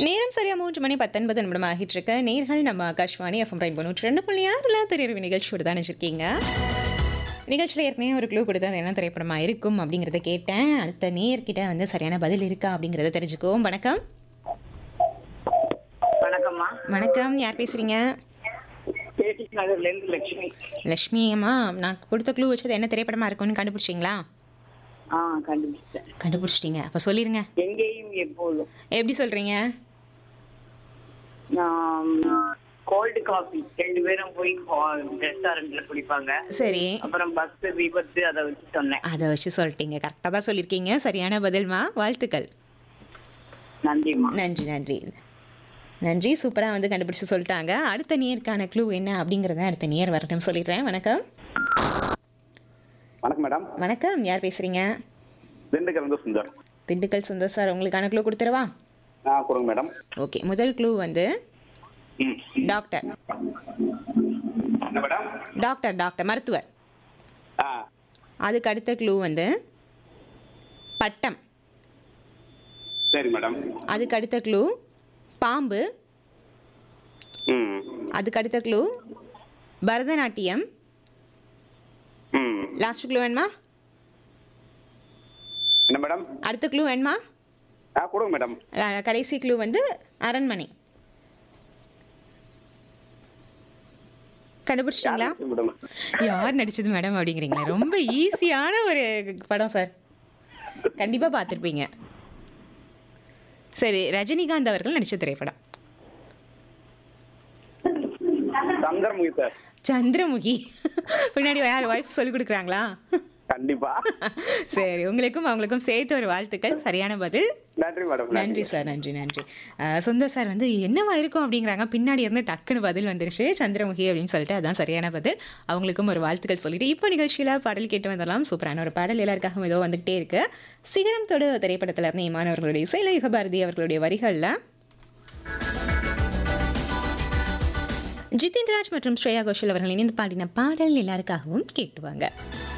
நேரம் சரியா மூன்று மணி பத்தொன்பது நிமிடம் ஆகிட்டு இருக்க நேர்கள் நம்ம ஆகாஷ்வாணி எஃப்எம் ரெயின்போ நூற்றி ரெண்டு புள்ளி ஆறுல திரையரவு நிகழ்ச்சியோடு தான் வச்சிருக்கீங்க நிகழ்ச்சியில் ஏற்கனவே ஒரு க்ளூ கொடுத்து அது என்ன திரைப்படமா இருக்கும் அப்படிங்கிறத கேட்டேன் அடுத்த நேர்கிட்ட வந்து சரியான பதில் இருக்கா அப்படிங்கிறத தெரிஞ்சுக்குவோம் வணக்கம் வணக்கம்மா வணக்கம் யார் பேசுறீங்க கேடி நகர்ல இருந்து லட்சுமி லக்ஷ்மி அம்மா நான் கொடுத்த க்ளூ வச்சது என்ன திரைப்படமா இருக்கும்னு கண்டுபிடிச்சிங்களா ஆ கண்டுபிடிச்சேன் கண்டுபிடிச்சிட்டீங்க அப்போ சொல்லிருங்க எங்கேயும் எப்போதும் எப்படி சொல்றீங்க கோல்டு காஃபி ரெண்டு பேரும் போய் ரெஸ்டாரண்ட்ல குடிப்பாங்க சரி அப்புறம் பஸ் விபத்து அதை வச்சு சொன்னேன் அதை வச்சு சொல்லிட்டீங்க கரெக்டாக தான் சொல்லியிருக்கீங்க சரியான பதில்மா வாழ்த்துக்கள் நன்றிம்மா நன்றி நன்றி நன்றி சூப்பராக வந்து கண்டுபிடிச்சு சொல்லிட்டாங்க அடுத்த நேருக்கான க்ளூ என்ன அப்படிங்கிறத அடுத்த நேர் வரட்டும் சொல்லிடுறேன் வணக்கம் வணக்கம் மேடம் வணக்கம் யார் பேசுகிறீங்க திண்டுக்கல் இருந்து சுந்தர் திண்டுக்கல் சுந்தர் சார் உங்களுக்கான க்ளூ கொடுத்துருவா ஆ கொடுங்க மேடம் ஓகே முதல் க்ளூ வந்து ம் டாக்டர் என்ன மேடம் டாக்டர் டாக்டர் மருத்துவர் ஆ அதுக்கு அடுத்த க்ளூ வந்து பட்டம் சரி மேடம் அதுக்கு அடுத்த க்ளூ பாம்பு ம் அதுக்கு அடுத்த க்ளூ பரதநாட்டியம் ம் லாஸ்ட் க்ளூ வேணுமா என்ன மேடம் அடுத்த க்ளூ வேணுமா ஆ கொடுங்க மேடம் அஹ் கடைசி க்ளூ வந்து அரண்மனை கண்டுபிடிச்சிட்டிங்களா மேடம் யார் நடிச்சது மேடம் அப்படிங்கிறீங்களா ரொம்ப ஈஸியான ஒரு படம் சார் கண்டிப்பாக பார்த்துருப்பீங்க சரி ரஜினிகாந்த் அவர்கள் நடிச்ச திரைப்படம் சந்திரமுகி சார் சந்திரமுகி பின்னாடி யார் ஒய்ஃப் சொல்லி கொடுக்குறாங்களா கண்டிப்பா சரி உங்களுக்கும் அவங்களுக்கும் சேர்த்து ஒரு வாழ்த்துக்கள் சரியான பதில் நன்றி மேடம் நன்றி சார் நன்றி நன்றி அஹ் சுந்தர் சார் வந்து என்னவா இருக்கும் அப்படிங்கிறாங்க பின்னாடி இருந்து டக்குன்னு பதில் வந்துருச்சு சந்திரமுகி அப்படின்னு சொல்லிட்டு அதான் சரியான பதில் அவங்களுக்கும் ஒரு வாழ்த்துக்கள் சொல்லிட்டு இப்போ நிகழ்ச்சியில் பாடல் கேட்டு வந்தலாம் சூப்பரான ஒரு பாடல் எல்லாருக்காகவும் ஏதோ வந்துகிட்டே இருக்கு சிகரம் தொடு திரைப்படத்தில் இருந்து இமானவர்களுடைய இசையில யுகபாரதி அவர்களுடைய வரிகளில் ஜிதின் ராஜ் மற்றும் ஸ்ரேயா கோஷல் அவர்கள் இணைந்து பாடின பாடல் எல்லாருக்காகவும் கேட்டுவாங்க